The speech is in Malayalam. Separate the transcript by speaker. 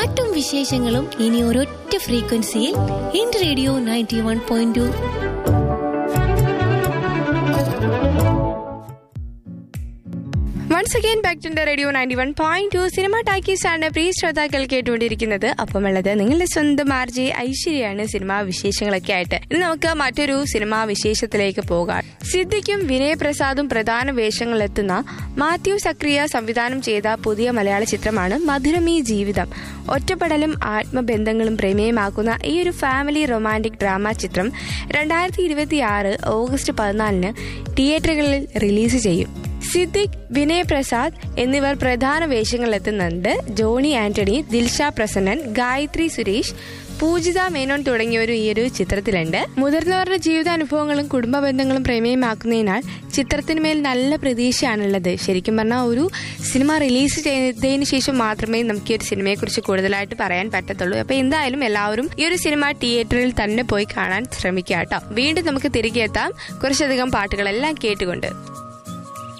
Speaker 1: പാട്ടും വിശേഷങ്ങളും ഇനി ഒരൊറ്റ ഫ്രീക്വൻസിയിൽ എന്റെ radio ninety one point two
Speaker 2: once again back to radio ninety one point two cinema talkies ആണ് പ്രിയ ശ്രോതാക്കൾ കേട്ടുകൊണ്ടിരിക്കുന്നത് അപ്പം ഉള്ളത് നിങ്ങളുടെ സ്വന്തം ആർ ജെ ഐശ്വര്യാണ് സിനിമാ വിശേഷങ്ങളൊക്കെ ആയിട്ട് ഇനി നമുക്ക് മറ്റൊരു സിനിമാ വിശേഷത്തിലേക്ക് പോകാം സിദ്ദിഖും വിനയപ്രസാദും പ്രധാന വേഷങ്ങളിലെത്തുന്ന മാത്യു സക്രിയ സംവിധാനം ചെയ്ത പുതിയ മലയാള ചിത്രമാണ് മധുരമീ ജീവിതം ഒറ്റപ്പെടലും ആത്മബന്ധങ്ങളും പ്രമേയമാക്കുന്ന ഈ ഒരു ഫാമിലി റൊമാൻറ്റിക് ഡ്രാമ ചിത്രം രണ്ടായിരത്തി ഇരുപത്തി ആറ് ഓഗസ്റ്റ് പതിനാലിന് തിയേറ്ററുകളിൽ റിലീസ് ചെയ്യും സിദ്ദിഖ് വിനയ് പ്രസാദ് എന്നിവർ പ്രധാന വേഷങ്ങളിലെത്തുന്നുണ്ട് ജോണി ആന്റണി ദിൽഷ പ്രസന്നൻ ഗായത്രി സുരേഷ് പൂജിത മേനോൻ തുടങ്ങിയവരും ഈ ഒരു ചിത്രത്തിലുണ്ട് മുതിർന്നവരുടെ ജീവിതാനുഭവങ്ങളും കുടുംബ ബന്ധങ്ങളും പ്രമേയമാക്കുന്നതിനാൽ ചിത്രത്തിന് മേൽ നല്ല പ്രതീക്ഷയാണുള്ളത് ശരിക്കും പറഞ്ഞാൽ ഒരു സിനിമ റിലീസ് ചെയ്തതിന് ശേഷം മാത്രമേ നമുക്ക് ഈ ഒരു സിനിമയെക്കുറിച്ച് കൂടുതലായിട്ട് പറയാൻ പറ്റത്തുള്ളൂ അപ്പൊ എന്തായാലും എല്ലാവരും ഈ ഒരു സിനിമ തിയേറ്ററിൽ തന്നെ പോയി കാണാൻ ശ്രമിക്കുക കേട്ടോ വീണ്ടും നമുക്ക് തിരികെ എത്താം കുറച്ചധികം പാട്ടുകളെല്ലാം കേട്ടുകൊണ്ട്